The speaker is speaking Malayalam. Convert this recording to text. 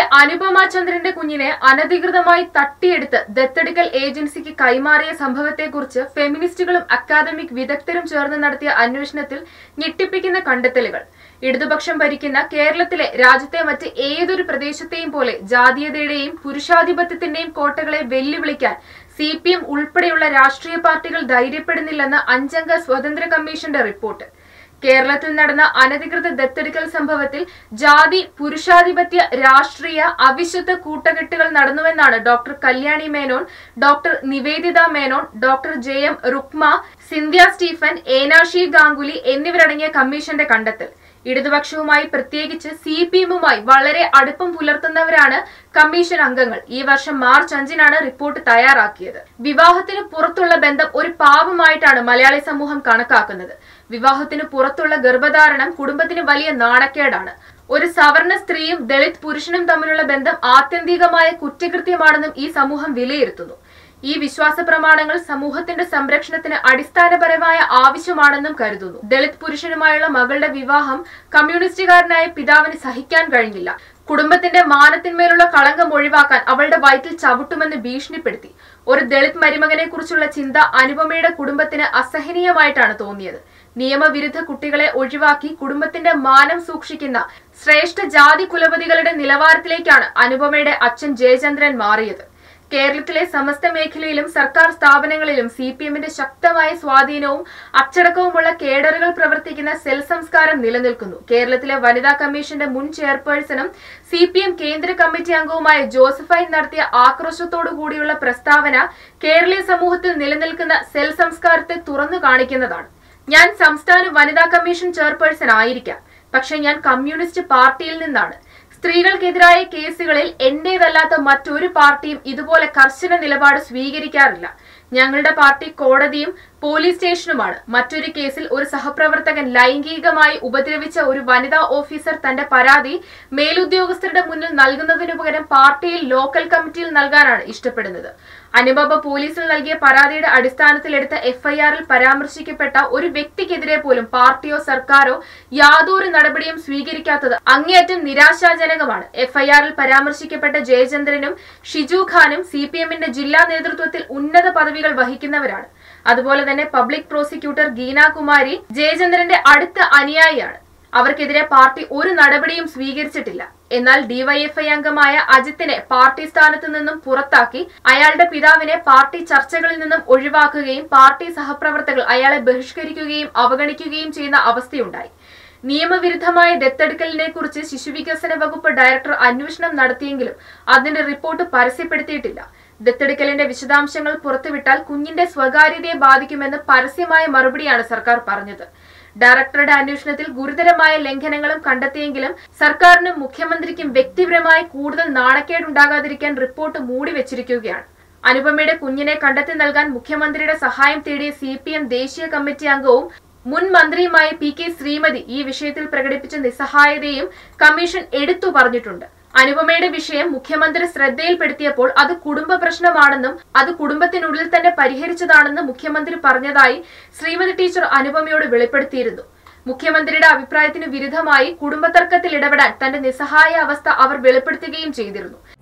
അനുപമ ചന്ദ്രന്റെ കുഞ്ഞിനെ അനധികൃതമായി തട്ടിയെടുത്ത് ദത്തെടുക്കൽ ഏജൻസിക്ക് കൈമാറിയ സംഭവത്തെക്കുറിച്ച് ഫെമിനിസ്റ്റുകളും അക്കാദമിക് വിദഗ്ധരും ചേർന്ന് നടത്തിയ അന്വേഷണത്തിൽ ഞെട്ടിപ്പിക്കുന്ന കണ്ടെത്തലുകൾ ഇടതുപക്ഷം ഭരിക്കുന്ന കേരളത്തിലെ രാജ്യത്തെ മറ്റ് ഏതൊരു പ്രദേശത്തെയും പോലെ ജാതീയതയുടെയും പുരുഷാധിപത്യത്തിന്റെയും കോട്ടകളെ വെല്ലുവിളിക്കാൻ സി പി എം ഉൾപ്പെടെയുള്ള രാഷ്ട്രീയ പാർട്ടികൾ ധൈര്യപ്പെടുന്നില്ലെന്ന് അഞ്ചംഗ സ്വതന്ത്ര കമ്മീഷന്റെ റിപ്പോർട്ട് കേരളത്തിൽ നടന്ന അനധികൃത ദത്തെടുക്കൽ സംഭവത്തിൽ ജാതി പുരുഷാധിപത്യ രാഷ്ട്രീയ അവിശുദ്ധ കൂട്ടകെട്ടുകൾ നടന്നുവെന്നാണ് doctor Kalyani Menon doctor Nivedita Menon doctor J M Rukma Sindhya Stephen Enakshi Ganguly എന്നിവരടങ്ങിയ കമ്മീഷന്റെ കണ്ടെത്തൽ ഇടതുപക്ഷവുമായി പ്രത്യേകിച്ച് സി പി എമ്മുമായി വളരെ അടുപ്പം പുലർത്തുന്നവരാണ് കമ്മീഷൻ അംഗങ്ങൾ ഈ വർഷം മാർച്ച് അഞ്ചിനാണ് റിപ്പോർട്ട് തയ്യാറാക്കിയത് വിവാഹത്തിന് പുറത്തുള്ള ബന്ധം ഒരു പാപമായിട്ടാണ് മലയാളി സമൂഹം കണക്കാക്കുന്നത് വിവാഹത്തിന് പുറത്തുള്ള ഗർഭധാരണം കുടുംബത്തിന് വലിയ നാണക്കേടാണ് ഒരു സവർണ സ്ത്രീയും ദളിത് പുരുഷനും തമ്മിലുള്ള ബന്ധം ആത്യന്തികമായ കുറ്റകൃത്യമാണെന്നും ഈ സമൂഹം വിലയിരുത്തുന്നു ഈ വിശ്വാസ പ്രമാണങ്ങൾ സമൂഹത്തിന്റെ സംരക്ഷണത്തിന് അടിസ്ഥാനപരമായ ആവശ്യമാണെന്നും കരുതുന്നു ദളിത് പുരുഷനുമായുള്ള മകളുടെ വിവാഹം കമ്മ്യൂണിസ്റ്റുകാരനായ പിതാവിന് സഹിക്കാൻ കഴിഞ്ഞില്ല കുടുംബത്തിന്റെ മാനത്തിന്മേലുള്ള കളങ്കം ഒഴിവാക്കാൻ അവളുടെ വയറ്റിൽ ചവിട്ടുമെന്ന് ഭീഷണിപ്പെടുത്തി ഒരു ദളിത് മരുമകനെ കുറിച്ചുള്ള ചിന്ത അനുപമയുടെ കുടുംബത്തിന് അസഹനീയമായിട്ടാണ് തോന്നിയത് നിയമവിരുദ്ധ കുട്ടികളെ ഒഴിവാക്കി കുടുംബത്തിന്റെ മാനം സൂക്ഷിക്കുന്ന ശ്രേഷ്ഠ ജാതി കുലപതികളുടെ നിലവാരത്തിലേക്കാണ് അനുപമയുടെ അച്ഛൻ ജയചന്ദ്രൻ മാറിയത് കേരളത്തിലെ സമസ്ത മേഖലയിലും സർക്കാർ സ്ഥാപനങ്ങളിലും സി പി എമ്മിന്റെ ശക്തമായ സ്വാധീനവും അച്ചടക്കവുമുള്ള കേഡറുകൾ പ്രവർത്തിക്കുന്ന സെൽ സംസ്കാരം നിലനിൽക്കുന്നു കേരളത്തിലെ വനിതാ കമ്മീഷന്റെ മുൻ ചെയർപേഴ്സണും സി പി എം കേന്ദ്ര കമ്മിറ്റി അംഗവുമായ ജോസഫൈൻ നടത്തിയ ആക്രോശത്തോടു കൂടിയുള്ള പ്രസ്താവന കേരളീയ സമൂഹത്തിൽ നിലനിൽക്കുന്ന സെൽ സംസ്കാരത്തെ തുറന്നു കാണിക്കുന്നതാണ് ഞാൻ സംസ്ഥാന വനിതാ കമ്മീഷൻ ചെയർപേഴ്സൺ ആയിരിക്കാം പക്ഷെ ഞാൻ കമ്മ്യൂണിസ്റ്റ് പാർട്ടിയിൽ നിന്നാണ് സ്ത്രീകൾക്കെതിരായ കേസുകളിൽ എന്റേതല്ലാത്ത മറ്റൊരു പാർട്ടിയും ഇതുപോലെ കർശന നിലപാട് സ്വീകരിക്കാറില്ല ഞങ്ങളുടെ പാർട്ടി കോടതിയും പോലീസ് സ്റ്റേഷനുമാണ് മറ്റൊരു കേസിൽ ഒരു സഹപ്രവർത്തകൻ ലൈംഗികമായി ഉപദ്രവിച്ച ഒരു വനിതാ ഓഫീസർ തന്റെ പരാതി മേലുദ്യോഗസ്ഥരുടെ മുന്നിൽ നൽകുന്നതിനു പകരം പാർട്ടിയിൽ ലോക്കൽ കമ്മിറ്റിയിൽ നൽകാനാണ് ഇഷ്ടപ്പെടുന്നത് അനുപമ പോലീസിൽ നൽകിയ പരാതിയുടെ അടിസ്ഥാനത്തിൽ എടുത്ത എഫ്ഐആറിൽ പരാമർശിക്കപ്പെട്ട ഒരു വ്യക്തിക്കെതിരെ പോലും പാർട്ടിയോ സർക്കാരോ യാതൊരു നടപടിയും സ്വീകരിക്കാത്തത് അങ്ങേയറ്റം നിരാശാജനകമാണ് എഫ്ഐആറിൽ പരാമർശിക്കപ്പെട്ട ജയചന്ദ്രനും ഷിജു ഖാനും സി പി എമ്മിന്റെ ജില്ലാ നേതൃത്വത്തിൽ ഉന്നത പദവികൾ വഹിക്കുന്നവരാണ് അതുപോലെ തന്നെ പബ്ലിക് പ്രോസിക്യൂട്ടർ ഗീന കുമാരി ജയചന്ദ്രന്റെ അടുത്ത അനുയായിയാണ് അവർക്കെതിരെ പാർട്ടി ഒരു നടപടിയും സ്വീകരിച്ചിട്ടില്ല എന്നാൽ ഡിവൈഎഫ്ഐ അംഗമായ അജിത്തിനെ പാർട്ടി സ്ഥാനത്ത് നിന്നും പുറത്താക്കി അയാളുടെ പിതാവിനെ പാർട്ടി ചർച്ചകളിൽ നിന്നും ഒഴിവാക്കുകയും പാർട്ടി സഹപ്രവർത്തകർ അയാളെ ബഹിഷ്കരിക്കുകയും അവഗണിക്കുകയും ചെയ്യുന്ന അവസ്ഥയുണ്ടായി നിയമവിരുദ്ധമായ ദത്തെടുക്കലിനെ കുറിച്ച് ശിശുവികസന വകുപ്പ് ഡയറക്ടർ അന്വേഷണം നടത്തിയെങ്കിലും അതിന്റെ റിപ്പോർട്ട് പരസ്യപ്പെടുത്തിയിട്ടില്ല ദത്തെടുക്കലിന്റെ വിശദാംശങ്ങൾ പുറത്തുവിട്ടാൽ കുഞ്ഞിന്റെ സ്വകാര്യതയെ ബാധിക്കുമെന്ന് പരസ്യമായ മറുപടിയാണ് സർക്കാർ പറഞ്ഞത് ഡയറക്ടറുടെ അന്വേഷണത്തിൽ ഗുരുതരമായ ലംഘനങ്ങളും കണ്ടെത്തിയെങ്കിലും സർക്കാരിനും മുഖ്യമന്ത്രിക്കും വ്യക്തിപരമായി കൂടുതൽ നാണക്കേടുണ്ടാകാതിരിക്കാൻ റിപ്പോർട്ട് മൂടിവെച്ചിരിക്കുകയാണ് അനുപമയുടെ കുഞ്ഞിനെ കണ്ടെത്തി നൽകാൻ മുഖ്യമന്ത്രിയുടെ സഹായം തേടിയ സി പി എം ദേശീയ കമ്മിറ്റി അംഗവും മുൻ മന്ത്രിയുമായ പി കെ ശ്രീമതി ഈ വിഷയത്തിൽ പ്രകടിപ്പിച്ച നിസ്സഹായതയും കമ്മീഷൻ എടുത്തു പറഞ്ഞിട്ടുണ്ട് അനുപമയുടെ വിഷയം മുഖ്യമന്ത്രി ശ്രദ്ധയിൽപ്പെടുത്തിയപ്പോൾ അത് കുടുംബ പ്രശ്നമാണെന്നും അത് കുടുംബത്തിനുള്ളിൽ തന്നെ പരിഹരിച്ചതാണെന്നും മുഖ്യമന്ത്രി പറഞ്ഞതായി ശ്രീമതി ടീച്ചർ അനുപമയോട് വെളിപ്പെടുത്തിയിരുന്നു മുഖ്യമന്ത്രിയുടെ അഭിപ്രായത്തിന് വിരുദ്ധമായി കുടുംബതർക്കത്തിൽ ഇടപെടാൻ തന്റെ നിസ്സഹായ അവസ്ഥ അവർ വെളിപ്പെടുത്തുകയും ചെയ്തിരുന്നു